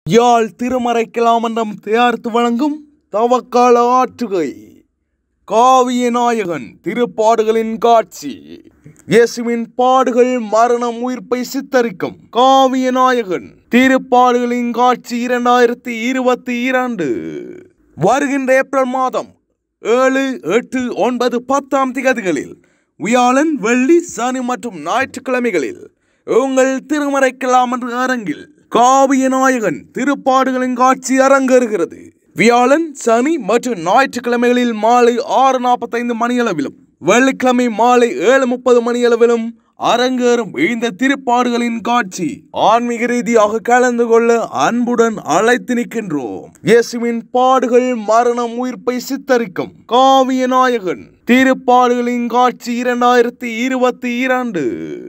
யாழ் திருமறைக்கலாமன்றம் தயாரித்து வழங்கும் தவக்கால ஆற்றுகை காவிய நாயகன் திருப்பாடுகளின் காட்சி இயேசுவின் பாடுகள் மரணம் உயிர்ப்பை சித்தரிக்கும் காவிய நாயகன் திருப்பாடுகளின் காட்சி இரண்டாயிரத்தி இருபத்தி இரண்டு வருகின்ற ஏப்ரல் மாதம் ஏழு எட்டு ஒன்பது பத்தாம் திகதிகளில் வியாழன் வெள்ளி சனி மற்றும் ஞாயிற்றுக்கிழமைகளில் உங்கள் திருமறைக்கலாம் என்ற அரங்கில் காவிய நாயகன் திருப்பாடுகளின் காட்சி அரங்கேறுகிறது வியாழன் சனி மற்றும் ஞாயிற்றுக்கிழமைகளில் மாலை ஆறு நாற்பத்தைந்து மணியளவிலும் வெள்ளிக்கிழமை மாலை ஏழு முப்பது மணியளவிலும் அரங்கேறும் இந்த திருப்பாடுகளின் காட்சி ஆன்மீக ரீதியாக கலந்து கொள்ள அன்புடன் அழைத்து நிற்கின்றோம் இயேசுவின் பாடுகள் மரணம் உயிர்ப்பை சித்தரிக்கும் காவிய நாயகன் திருப்பாடுகளின் காட்சி இரண்டாயிரத்தி இருபத்தி இரண்டு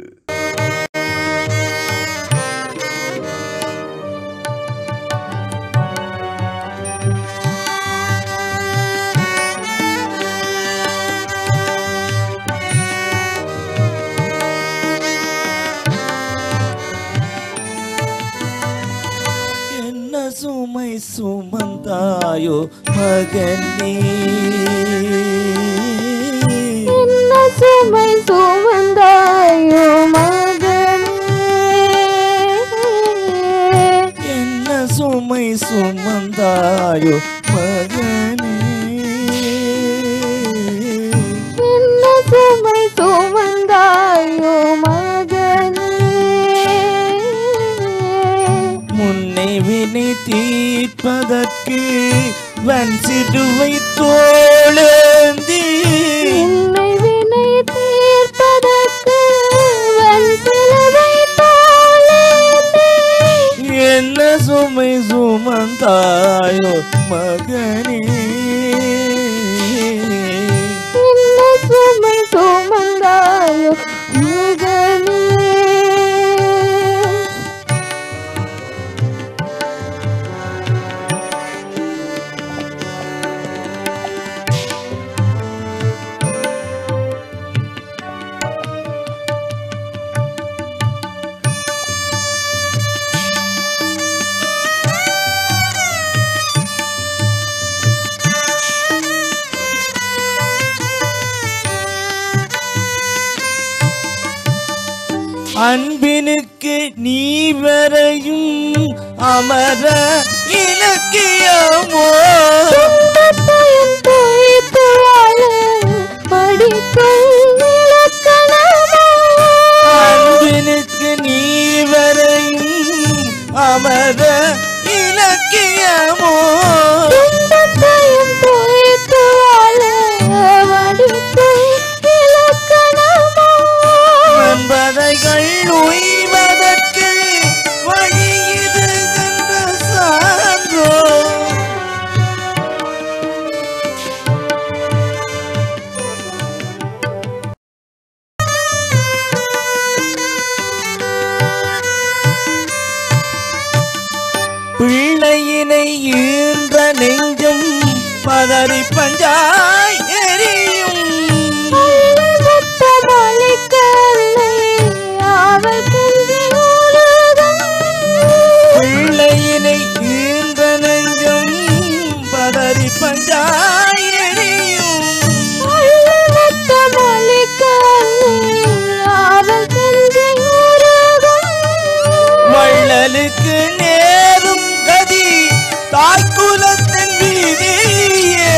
என்ன சுமை சுமந்தாயோ மகனே என்ன சுமை சுமந்தாயோ மகனே என்ன சுமை சுமந்தாயோ மகனே என்ன சுமை சுமந்தாயோ மகனே முன்னை வினை தீர்ப்பதற்கு வன் சிறுவை தோழந்தி என்னை வினை தீர்ப்பதற்கு வன் சிலுவை தோளேந்தி என்ன சுமை சுமந்தாயோ மகனே என்ன சுமை சுமந்தாயோ மகனே அன்பினுக்கு நீ வரையும் அமர இலக்கியமோ துன்பத்தையும் தோய்த்து வாழ படிக்கும் இலக்கணமோ அன்பினுக்கு நீ வரையும் அமர இலக்கியமோ துன்பத்தையும் தோய்த்து வாழ படிக்கும் இலக்கணமோ என்பதைகள் உய்வதற்கு வழி இது என்ற சான்றோ பிள்ளையினை ஈன்ற நெஞ்சம் பதறி பஞ்சாய் எரியும் அள்ளிவிட்ட மழைக்கல்லை அவள் கெஞ்சி உருகும். பிள்ளையினை ஈன்ற நெஞ்சம் பதறி பஞ்சாய் எரியும் அள்ளிவிட்ட மழைக்கல்லை அவள் கெஞ்சி உருகும். வள்ளலுக்கு நேரும் கதி தாய்க்குலத்தின் வீதியே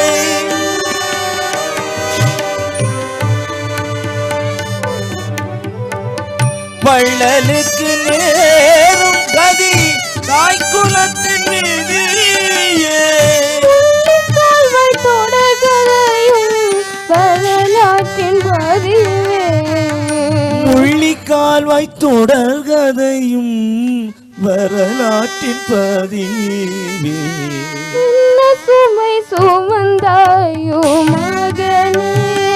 வள்ளலுக்கு நேரும் கதி தாய்க்குலத்தின் வீதியே கால்வாய் தொடர்கதையும் வரலாற்றின் பதிவே முள்ளிக்கால்வாய் தொடர்கதையும் வரலாற்றின் பதிவே என்ன சுமை சுமந்தாயோ மகனே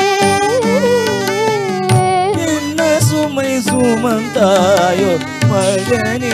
என்ன சுமை சுமந்தாயோ மகனே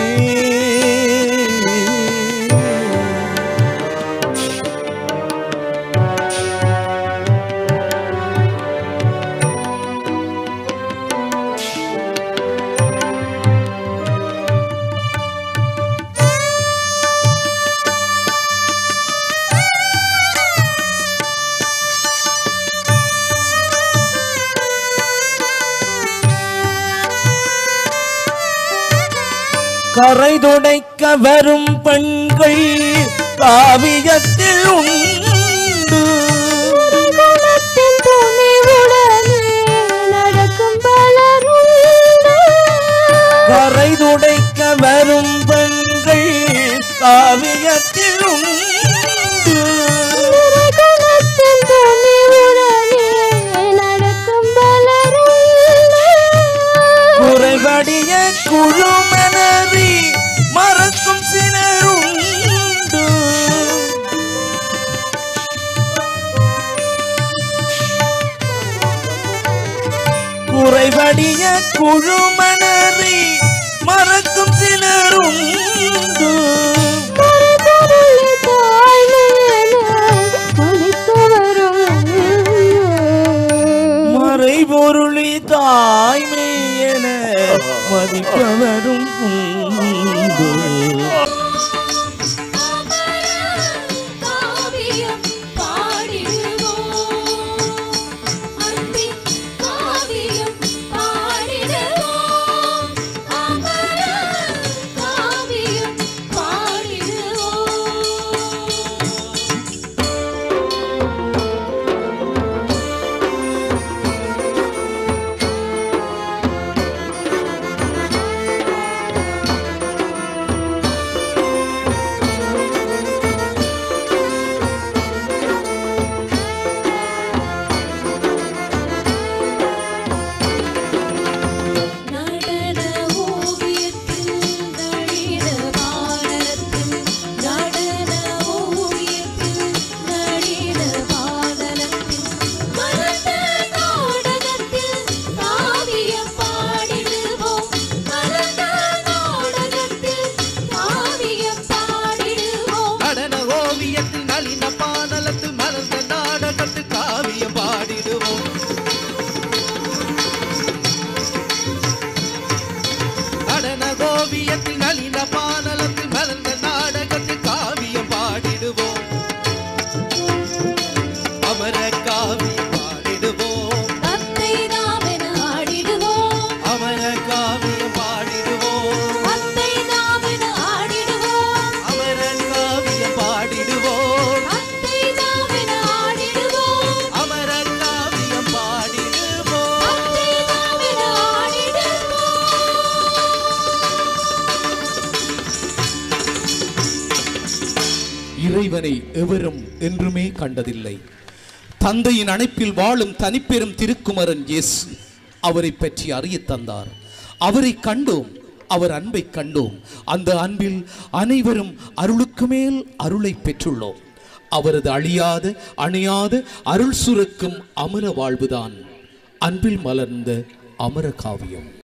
கரை துடைக்க வரும் பெண்கள் காவியத்தில் உண்டு குணத்தின் துணிவுடனே நடக்கும் பலருண்டு கரை துடைக்க வரும் பெண்கள் காவியத்தில் உண்டு குணத்தின் துணிவுடனே நடக்கும் பலருண்டு குறைபடிய குழுமனதி மறக்கும் சிலருண்டு குறைபடிய குழுமனதி மறக்கும் சிலருண்டு மறைபொருளை தாழ்மையென மதிப்பவரும் மறைபொருளி தாய்மை என மதிப்பவரும் உண்டு காவியம் பாடிடுவோம் அன்பின் காவியம் பாடிடுவோம் அமர காவியம் பாடிடுவோம் நடன ஓவியத்தில் நடின பாடத்தில் நடன ஓவியத்தில் நடின பாடலத்தில் மலர்ந்த நாடகத்தில் காவியம் பாடிடுவோம் மலர்ந்த நாடகத்தில் காவியம் பாடிடுவோம் நடன ஓவியத்தில் நளின பாடலத்தில் மலர்ந்த நாடகத்து காவியம் பாடிடுவோம் நடன ஓவியத்தில் நளின பாடலத்தில் மலர்ந்த நாடகத்தில் காவியம் பாடிடுவோம் அமர காவியம் பாடிடுவோம் அத்தை நாமென ஆடிடுவோம் அமர காவியம் பாடிடுவோம் அத்தை நாமென ஆடிடுவோம் அமர காவியம் பாடிடுவோம் அத்தை நாமென ஆடிடுவோம் அமர காவியம் பாடிடுவோம் அத்தை நாமென ஆடிடுவோம் இறைவனை எவரும் என்றுமே கண்டதில்லை தந்தையின் அணைப்பில் வாழும் தனிப்பெரும் திருக்குமரன் இயேசு அவரை பற்றி அறியத் தந்தார் அவரை கண்டோம் அவர் அன்பை கண்டோம் அந்த அன்பில் அனைவரும் அருளுக்கு மேல் அருளை பெற்றுள்ளோம் அவரது அழியாத அணையாத அருள் சுரக்கும் அமர வாழ்வுதான் அன்பில் மலர்ந்த அமர காவியம்